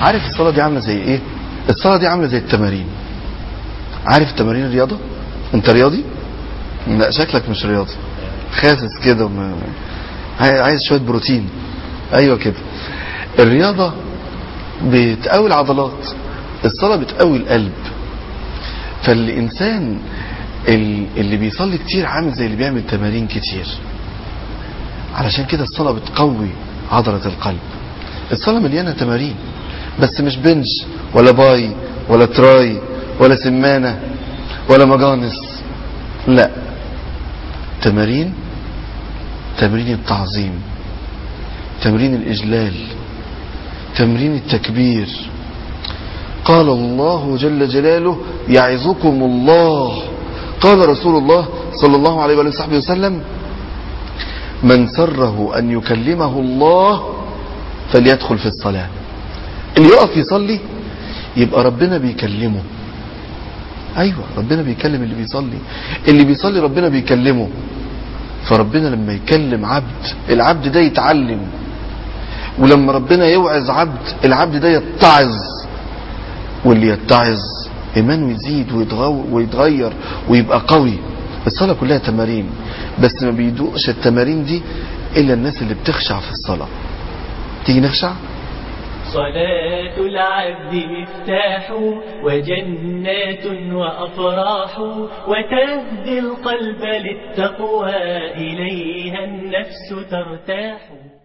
عارف الصلاة دي عاملة زي ايه الصلاة دي عاملة زي التمارين عارف تمارين الرياضة انت رياضي لا شكلك مش رياضي خاسس كده وما- عاي- عايز شوية بروتين ايوه كده الرياضة بتقوي العضلات الصلاة بتقوي القلب فالإنسان ال- اللي بيصلي كتير عامل زي اللي بيعمل تمارين كتير علشان كده الصلاة بتقوي عضلة القلب الصلاة مليانة تمارين بس مش بنج ولا باي ولا تراي ولا سمانة ولا مجانس لا تمارين تمرين التعظيم تمرين الإجلال تمرين التكبير قال الله جل جلاله يعظكم الله قال رسول الله صلى الله عليه وآله وصحبه وسلم من سره أن يكلمه الله فليدخل في الصلاة اللي يقف يصلي يبقى ربنا بيكلمه أيوة ربنا بيكلم اللي بيصلي اللي بيصلي ربنا بيكلمه فربنا لما يكلم عبد العبد ده يتعلم ولما ربنا يوعظ عبد العبد ده يتعظ واللي يتعظ ايمانه يزيد ويتغو- ويتغير ويبقى قوي الصلاة كلها تمارين بس ما بيدوقش التمارين دي الا الناس اللي بتخشع في الصلاة تيجي نخشع صلاة العبد مفتاح وجنات وأفراح وتهدي القلب للتقوى إليها النفس ترتاح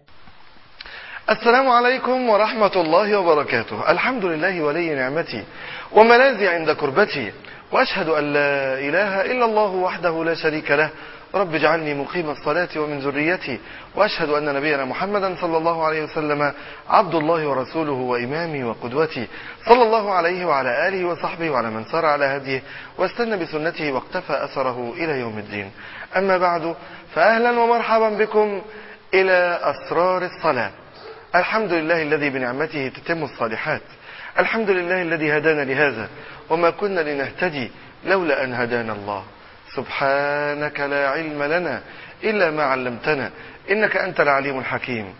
السلام عليكم ورحمة الله وبركاته الحمد لله ولي نعمتي وملاذي عند كربتي وأشهد أن لا إله إلا الله وحده لا شريك له رب اجعلني مقيم الصلاة ومن ذريتي وأشهد أن نبينا محمدا صلى الله عليه وسلم عبد الله ورسوله وإمامي وقدوتي صلى الله عليه وعلى آله وصحبه وعلى من سار على هديه واستنى بسنته واقتفى أثره إلى يوم الدين أما بعد فأهلا ومرحبا بكم إلى أسرار الصلاة الحمد لله الذي بنعمته تتم الصالحات الحمد لله الذي هدانا لهذا وما كنا لنهتدي لولا أن هدانا الله سبحانك لا علم لنا إلا ما علمتنا إنك أنت العليم الحكيم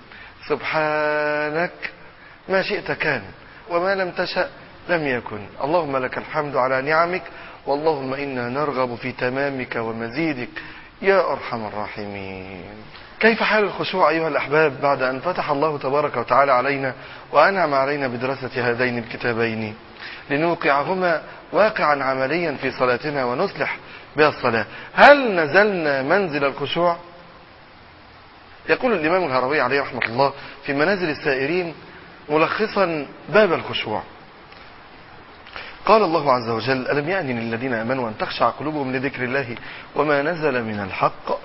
سبحانك ما شئت كان وما لم تشأ لم يكن اللهم لك الحمد على نعمك واللهم إنا نرغب في تمامك ومزيدك يا أرحم الراحمين كيف حال الخشوع أيها الأحباب بعد أن فتح الله تبارك وتعالى علينا وأنعم علينا بدراسة هذين الكتابين لنوقعهما واقعا عمليا في صلاتنا ونصلح بها الصلاة هل نزلنا منزل الخشوع يقول الإمام الهروي عليه رحمة الله في منازل السائرين ملخصا باب الخشوع قال الله عز وجل ألم يأن للذين آمنوا أن تخشع قلوبهم لذكر الله وما نزل من الحق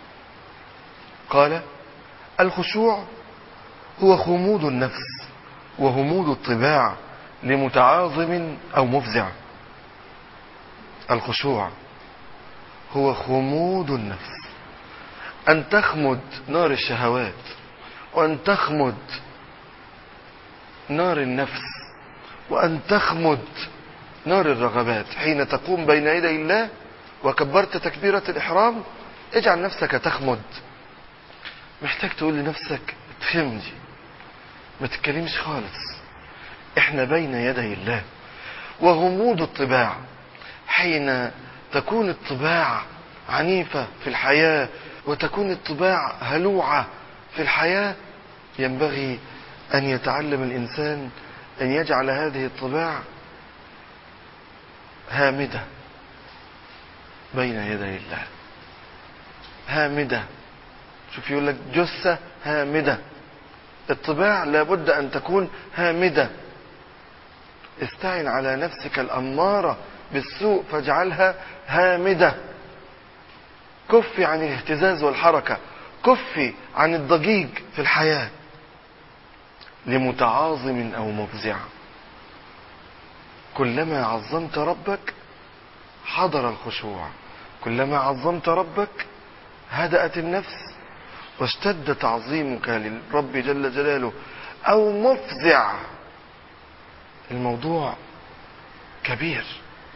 قال الخشوع هو خمود النفس وهمود الطباع لمتعاظم أو مفزع الخشوع هو خمود النفس أن تخمد نار الشهوات وأن تخمد نار النفس وأن تخمد نار الرغبات حين تقوم بين يدي الله وكبرت تكبيرة الإحرام اجعل نفسك تخمد محتاج تقول لنفسك اتخمدي ما تتكلمش خالص احنا بين يدي الله وغموض الطباع حين تكون الطباع عنيفة في الحياة وتكون الطباع هلوعة في الحياة ينبغي أن يتعلم الإنسان أن يجعل هذه الطباع هامدة بين يدي الله هامدة شوف يقول لك جثة هامدة الطباع لابد أن تكون هامدة استعن على نفسك الأمارة بالسوء فاجعلها هامدة كفي عن الاهتزاز والحركة كفي عن الضجيج في الحياة لمتعاظم أو مفزع كلما عظمت ربك حضر الخشوع كلما عظمت ربك هدأت النفس واشتد تعظيمك للرب جل جلاله أو مفزع الموضوع كبير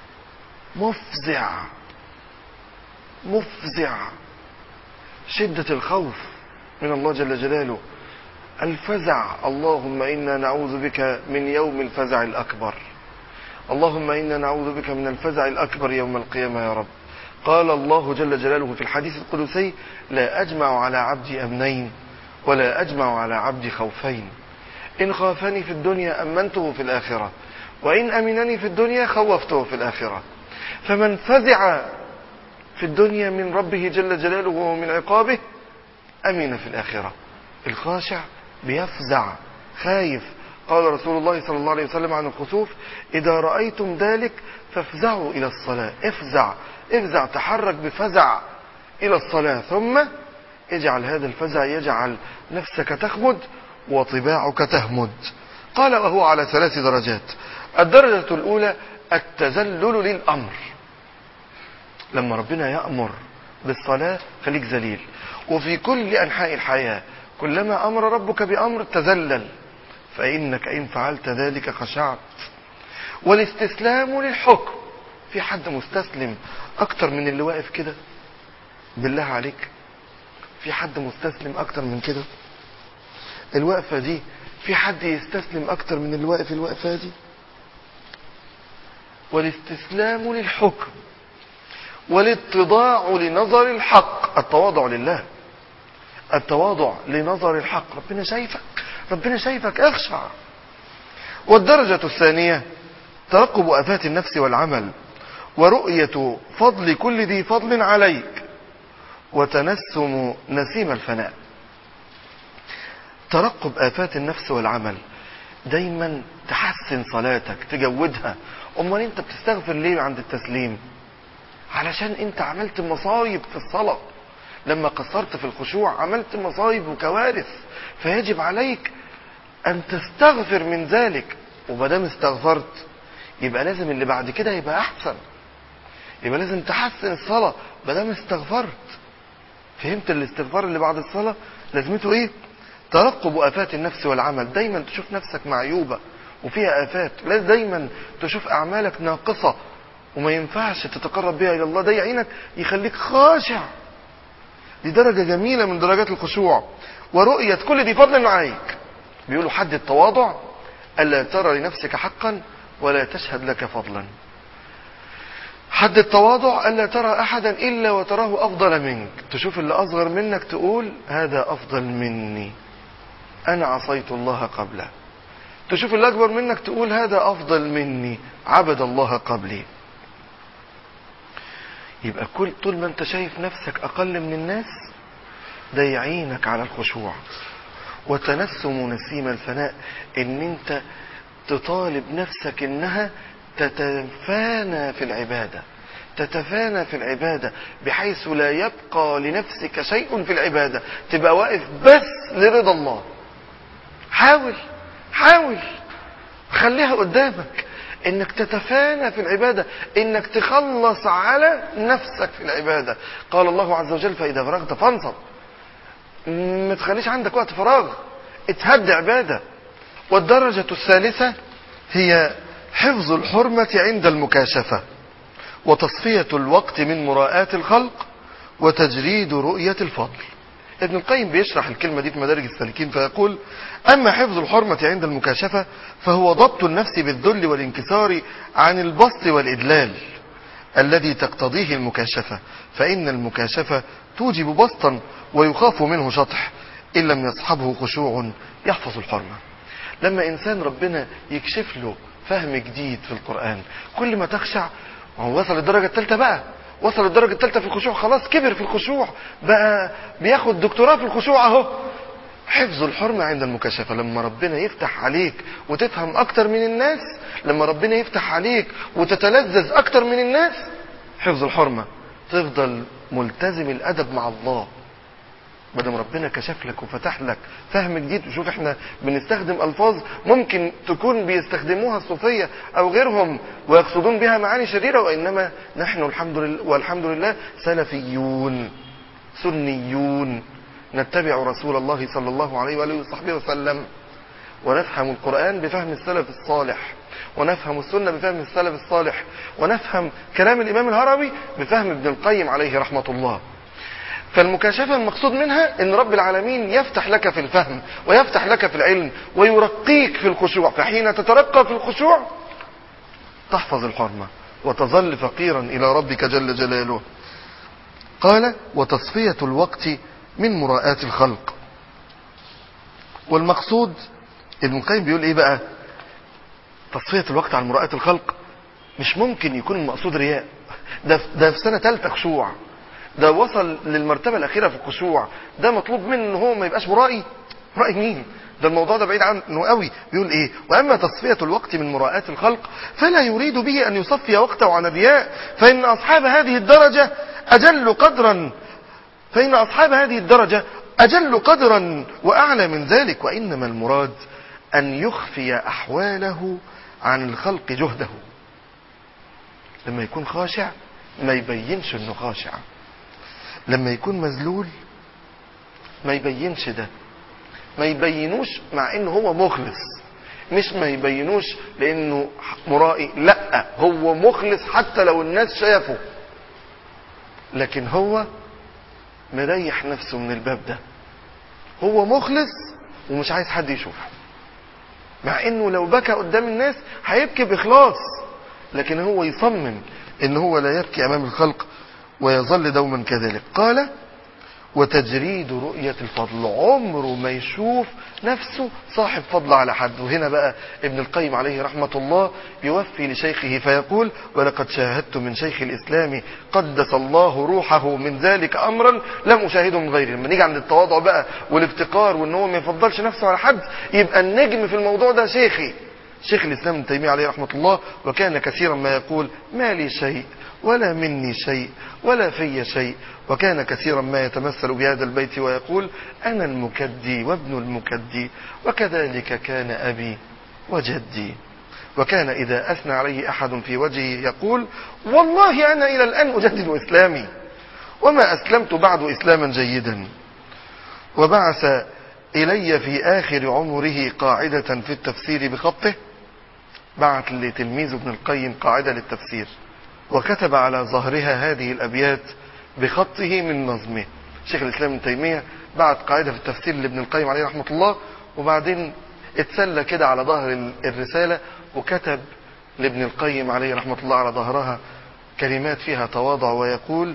مفزع مفزع شدة الخوف من الله جل جلاله الفزع اللهم إنا نعوذ بك من يوم الفزع الأكبر اللهم إنا نعوذ بك من الفزع الأكبر يوم القيامة يا رب قال الله جل جلاله في الحديث القدسي لا أجمع على عبدي أمنين ولا أجمع على عبدي خوفين إن خافني في الدنيا أمنته في الآخرة وإن أمنني في الدنيا خوفته في الآخرة فمن فزع في الدنيا من ربه جل جلاله ومن عقابه أمن في الآخرة الخاشع بيفزع خايف قال رسول الله صلى الله عليه وسلم عن الخسوف إذا رأيتم ذلك فافزعوا إلى الصلاة افزع افزع تحرك بفزع إلى الصلاة ثم اجعل هذا الفزع يجعل نفسك تخمد وطباعك تهمد قال وهو على ثلاث درجات الدرجة الأولى التذلل للأمر لما ربنا يأمر بالصلاة خليك ذليل وفي كل أنحاء الحياة كلما أمر ربك بأمر تذلل فإنك إن فعلت ذلك خشعت والاستسلام للحكم في حد مستسلم أكتر من اللي واقف كده بالله عليك في حد مستسلم أكتر من كده الوقفة دي في حد يستسلم أكتر من اللي واقف الوقفة دي والاستسلام للحكم والاتضاع لنظر الحق التواضع لله التواضع لنظر الحق ربنا شايفك ربنا شايفك اخشع والدرجة الثانية ترقب آفات النفس والعمل ورؤية فضل كل ذي فضل عليك وتنسم نسيم الفناء ترقب آفات النفس والعمل دايما تحسن صلاتك تجودها امال انت بتستغفر ليه عند التسليم علشان انت عملت مصايب في الصلاة لما قصرت في الخشوع عملت مصايب وكوارث فيجب عليك ان تستغفر من ذلك ومادام استغفرت يبقى لازم اللي بعد كده يبقى احسن يبقى لازم تحسن الصلاة مادام استغفرت فهمت الاستغفار اللي بعد الصلاة لازمته ايه ترقب آفات النفس والعمل دايما تشوف نفسك معيوبة وفيها آفات لازم دايما تشوف أعمالك ناقصة وما ينفعش تتقرب بها إلى الله ده يعينك يخليك خاشع دي درجة جميلة من درجات الخشوع ورؤية كل ذي فضل عليك بيقولوا حد التواضع ألا ترى لنفسك حقا ولا تشهد لك فضلا حد التواضع ألا ترى أحدا إلا وتراه أفضل منك تشوف اللي أصغر منك تقول هذا أفضل مني أنا عصيت الله قبله تشوف اللي أكبر منك تقول هذا أفضل مني عبد الله قبلي يبقى كل طول ما انت شايف نفسك أقل من الناس ده يعينك على الخشوع وتنسم نسيم الفناء ان انت تطالب نفسك انها تتفانى في العبادة تتفانى في العبادة بحيث لا يبقى لنفسك شيء في العبادة تبقى واقف بس لرضا الله حاول حاول خليها قدامك انك تتفانى في العبادة انك تخلص على نفسك في العبادة قال الله عز وجل فاذا فرغت فانصب ما تخليش عندك وقت فراغ اتهد عبادة والدرجة الثالثة هي حفظ الحرمة عند المكاشفة وتصفية الوقت من مراءاة الخلق وتجريد رؤية الفضل ابن القيم بيشرح الكلمة دي في مدارج السالكين فيقول أما حفظ الحرمة عند المكاشفة فهو ضبط النفس بالذل والانكسار عن البسط والإدلال الذي تقتضيه المكاشفة فإن المكاشفة توجب بسطا ويخاف منه شطح إن لم يصحبه خشوع يحفظ الحرمة لما إنسان ربنا يكشف له فهم جديد في القرآن كل ما تخشع وهو وصل الدرجة الثالثة بقى وصل الدرجة الثالثة في الخشوع خلاص كبر في الخشوع بقى بياخد دكتوراه في الخشوع اهو حفظ الحرمة عند المكاشفة لما ربنا يفتح عليك وتفهم أكتر من الناس لما ربنا يفتح عليك وتتلذذ أكتر من الناس حفظ الحرمة تفضل ملتزم الأدب مع الله بدل ربنا كشف لك وفتح لك فهم جديد وشوف احنا بنستخدم الفاظ ممكن تكون بيستخدموها الصوفيه او غيرهم ويقصدون بها معاني شريره وانما نحن الحمد لله والحمد لله سلفيون سنيون نتبع رسول الله صلى الله عليه واله وصحبه وسلم ونفهم القران بفهم السلف الصالح ونفهم السنه بفهم السلف الصالح ونفهم كلام الامام الهروي بفهم ابن القيم عليه رحمه الله فالمكاشفة المقصود منها ان رب العالمين يفتح لك في الفهم ويفتح لك في العلم ويرقيك في الخشوع فحين تترقى في الخشوع تحفظ الحرمة وتظل فقيرا الى ربك جل جلاله قال وتصفية الوقت من مراءاة الخلق والمقصود ابن القيم بيقول ايه بقى تصفية الوقت عن مراءاة الخلق مش ممكن يكون المقصود رياء ده في- ده في سنة ثالثة خشوع ده وصل للمرتبة الأخيرة في الخشوع ده مطلوب منه ان هو ما يبقاش مرائي مرائي مين ده الموضوع ده بعيد عنه قوي بيقول ايه واما تصفية الوقت من مراءاة الخلق فلا يريد به ان يصفي وقته عن الرياء فان اصحاب هذه الدرجة اجل قدرا فإن أصحاب هذه الدرجة أجل قدرا وأعلى من ذلك وإنما المراد أن يخفي أحواله عن الخلق جهده لما يكون خاشع ما يبينش انه خاشع لما يكون مذلول ما يبينش ده ما يبينوش مع انه هو مخلص مش ما يبينوش لانه مرائي لا هو مخلص حتى لو الناس شافوا لكن هو مريح نفسه من الباب ده هو مخلص ومش عايز حد يشوفه مع انه لو بكى قدام الناس هيبكي باخلاص لكن هو يصمم ان هو لا يبكي امام الخلق ويظل دوما كذلك قال وتجريد رؤية الفضل عمره ما يشوف نفسه صاحب فضل على حد وهنا بقى ابن القيم عليه رحمة الله يوفي لشيخه فيقول ولقد شاهدت من شيخ الإسلام قدس الله روحه من ذلك أمرا لم أشاهده من غيره لما نيجي عند التواضع بقى والافتقار وان هو ما يفضلش نفسه على حد يبقى النجم في الموضوع ده شيخي شيخ الإسلام ابن تيمية عليه رحمة الله وكان كثيرا ما يقول ما لي شيء ولا مني شيء ولا في شيء وكان كثيرا ما يتمثل بهذا البيت ويقول أنا المكدي وابن المكدي وكذلك كان أبي وجدي وكان إذا أثنى عليه أحد في وجهه يقول والله أنا إلى الآن أجدد إسلامي وما أسلمت بعد إسلاما جيدا وبعث إلي في آخر عمره قاعدة في التفسير بخطه بعت لتلميذ ابن القيم قاعدة للتفسير وكتب على ظهرها هذه الأبيات بخطه من نظمه شيخ الإسلام ابن تيمية بعت قاعدة في التفسير لابن القيم عليه رحمة الله وبعدين اتسلى كده على ظهر الرسالة وكتب لابن القيم عليه رحمة الله على ظهرها كلمات فيها تواضع ويقول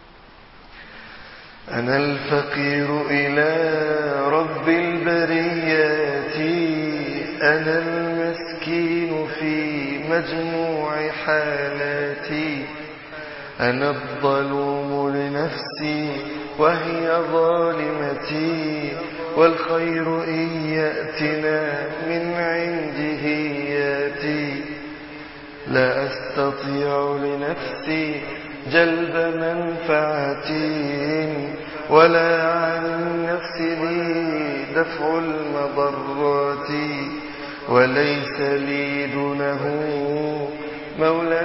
أنا الفقير إلى رب البريات أنا المسكين في مجموع حالاتي أنا الظلوم لنفسي وهي ظالمتي والخير إن يأتنا من عنده ياتي لا أستطيع لنفسي جلب منفعة ولا عن نفسي لي دفع المضرات وليس لي دونه مولا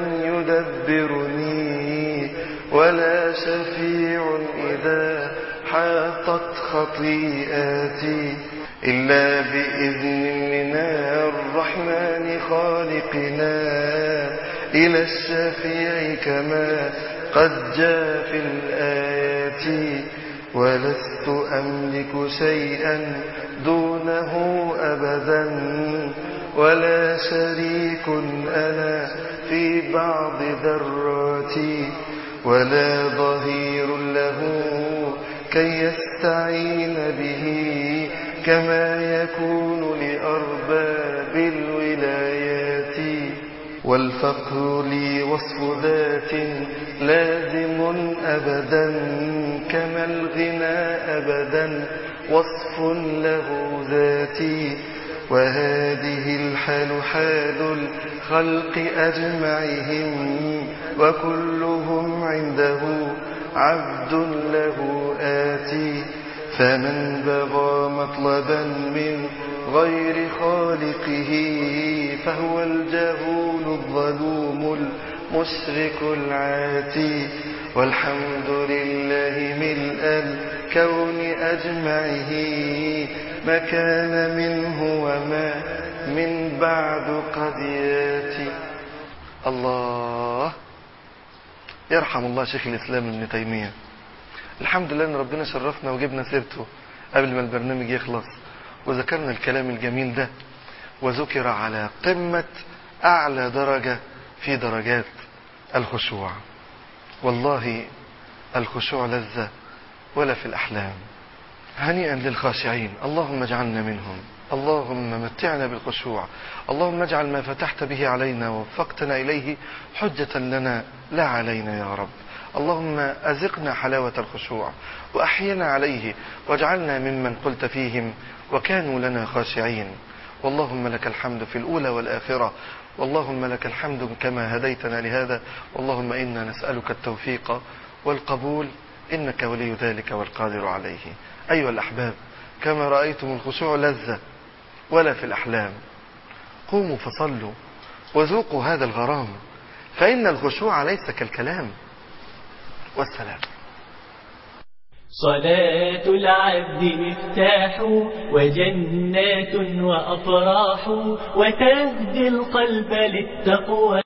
يدبرني ولا شفيع إذا حاطت خطيئاتي إلا بإذن من الرحمن خالقنا إلى الشفيع كما قد جاء في الآيات ولست أملك شيئا دونه أبدا ولا شريك أنا في بعض ذراتي ولا ظهير له كي يستعين به كما يكون لأرباب الولايات والفقر لي وصف ذات لازم أبدا كما الغنى أبدا وصف له ذاتي وهذه الحال حال الخلق أجمعهم وكلهم عنده عبد له آتي فمن بغى مطلبا من غير خالقه فهو الجهول الظلوم المشرك العاتي والحمد لله ملء الكون أجمعه ما كان منه وما من بعد قد ياتي الله يرحم الله شيخ الإسلام ابن تيمية الحمد لله ان ربنا شرفنا وجبنا سيرته قبل ما البرنامج يخلص وذكرنا الكلام الجميل ده وذكر على قمة أعلى درجة في درجات الخشوع والله الخشوع لذة ولا في الأحلام هنيئا للخاشعين اللهم اجعلنا منهم اللهم متعنا بالخشوع اللهم اجعل ما فتحت به علينا ووفقتنا إليه حجة لنا لا علينا يا رب اللهم أزقنا حلاوة الخشوع وأحينا عليه واجعلنا ممن قلت فيهم وكانوا لنا خاشعين واللهم لك الحمد في الأولى والآخرة واللهم لك الحمد كما هديتنا لهذا واللهم إنا نسألك التوفيق والقبول إنك ولي ذلك والقادر عليه أيها الأحباب كما رأيتم الخشوع لذة ولا في الأحلام قوموا فصلوا وذوقوا هذا الغرام فإن الخشوع ليس كالكلام والسلام صلاة العبد مفتاح وجنات وأفراح وتهدي القلب للتقوى